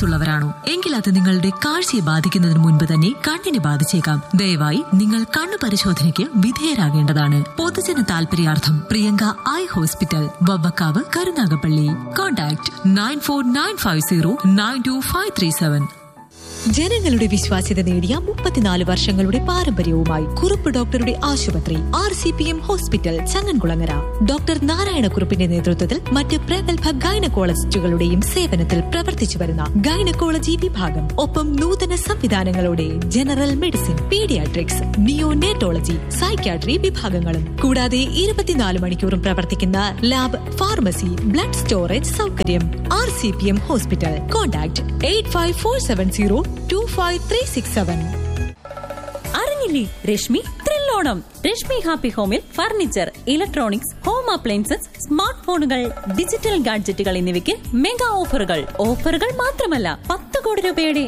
diabetes ഉള്ളവരാണോ എങ്കിൽ അത് നിങ്ങളുടെ കാഴ്ചയെ ബാധിക്കുന്നതിന് മുൻപ് തന്നെ കണ്ണിനെ ബാധിച്ചേക്കാം ദയവായി നിങ്ങൾ കണ്ണു പരിശോധനയ്ക്ക് വിധേയരാകേണ്ടതാണ് പൊതുജന താൽപര്യാർത്ഥം Priyanka eye hospital Vavvakkavu Karunagappally contact nine four nine five zero nine two five three seven ജനങ്ങളുടെ വിശ്വാസ്യത നേടിയ മുപ്പത്തിനാല് വർഷങ്ങളുടെ പാരമ്പര്യവുമായി കുറുപ്പ് ഡോക്ടറുടെ ആശുപത്രി R C P M hospital Changankulangara doctor നാരായണക്കുറുപ്പിന്റെ നേതൃത്വത്തിൽ മറ്റ് പ്രഗത്ഭ ഗൈനക്കോളജിസ്റ്റുകളുടെയും സേവനത്തിൽ പ്രവർത്തിച്ചു വരുന്ന ഗൈനക്കോളജി വിഭാഗം ഒപ്പം നൂതന സംവിധാനങ്ങളോടെ general medicine paediatrics neonatology psychiatry വിഭാഗങ്ങളും കൂടാതെ ഇരുപത്തിനാല് മണിക്കൂറും പ്രവർത്തിക്കുന്ന ലാബ് ഫാർമസി ബ്ലഡ് സ്റ്റോറേജ് സൗകര്യം R C P M hospital contact eight five four seven zero two five three six seven അറിഞ്ഞില്ലേ രശ്മി ത്രില്ലോണം രശ്മി ഹാപ്പി ഹോമിൽ furniture electronics home appliances smart ഫോണുകൾ ഡിജിറ്റൽ ഗാഡ്ജറ്റുകൾ എന്നിവയ്ക്ക് മെഗാ ഓഫറുകൾ ഓഫറുകൾ മാത്രമല്ല പത്ത് കോടി രൂപയുടെ